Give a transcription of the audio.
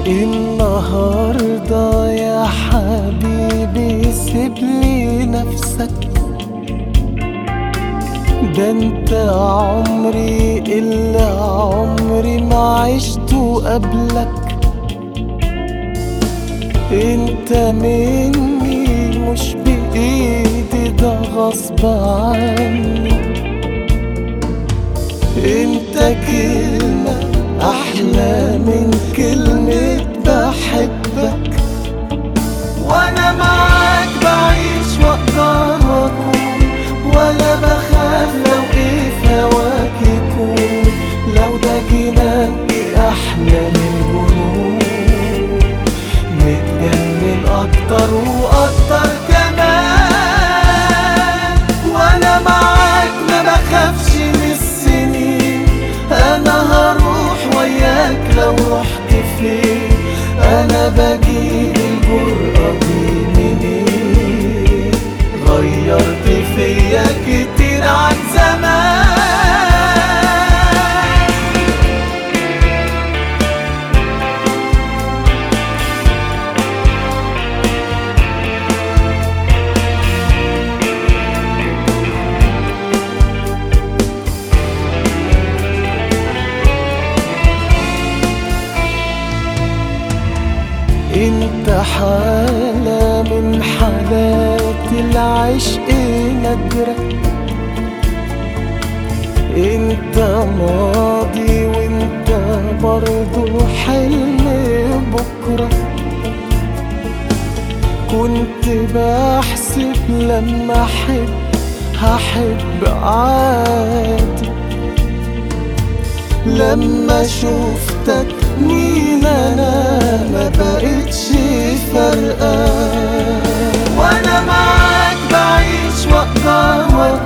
النهاردة يا حبيبي سيبلي نفسك ده انت عمري اللي عمري ما عشته قبلك انت مني مش بايدي ده غصب عني انت كلمة احلى من كلمة بحبك وانا معاك بعيش واقدر واكون ولا بخاف لو ايه في هواك يكون لو ده جناني احلى من الجنون متجنن اكتر واكتر كمان وانا معاك ما بخافش من السنين انا هروح وياك لو رحت فين انا بجيب الجرأة دي منين غيرت فيا كتير عن زمان انت حالة من حالات العشق نادرة انت ماضي وانت برضو حلم بكرة كنت بحسب لما احب هحب عادي لما شفتك مين انا ما بقتش فارقة وانا معاك بعيش واقدر واكون